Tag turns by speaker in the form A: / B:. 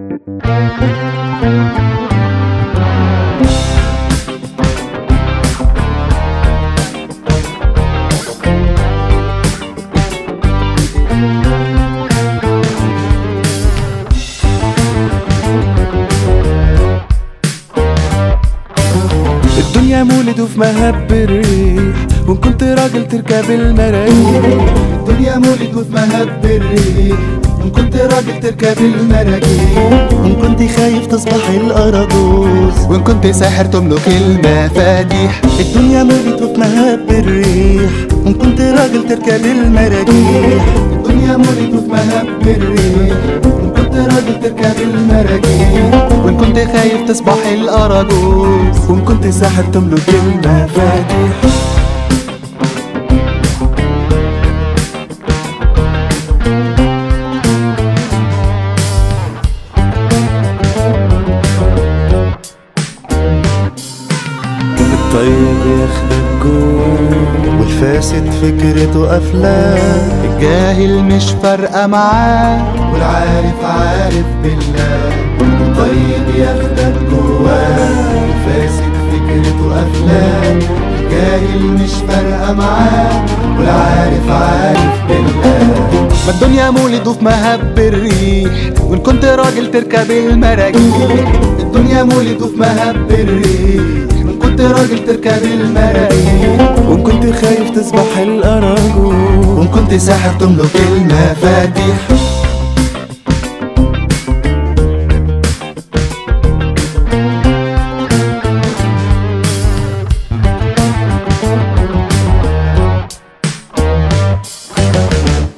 A: الدنيا مولد وفي مهب الريح وان كنت راجل تركب المراكب
B: الدنيا مولد وفي مهب الريح إن كنت راجل تركب المراكب
A: وان كنت خايف تصبح الأراجوز
B: وإن كنت ساحر تملك المفاتيح
A: الدنيا مولد وفي مهب الريح وان كنت راجل تركب المراكب
B: الدنيا مولد وفي مهب الريح إن كنت راجل تركب المراكب وإن كنت خايف تصبح الأراجوز
A: وان كنت ساحر تملك المفاتيح الطيب ياخدك جوه والفاسد فكرته أفلام
B: الجاهل مش فارقة معاه والعارف عارف بالله الطيب ياخدك جواه الفاسد فكرته أفلام الجاهل مش فارقة معاه والعارف عارف بالله ما الدنيا مولد وفي مهب الريح وإن كنت راجل تركب المراجيح الدنيا مولد وفي مهب الريح وإن كنت راجل تركب المراجيح
A: وان كنت خايف تصبح الأراجوز
B: وإن كنت ساحر تملك المفاتيح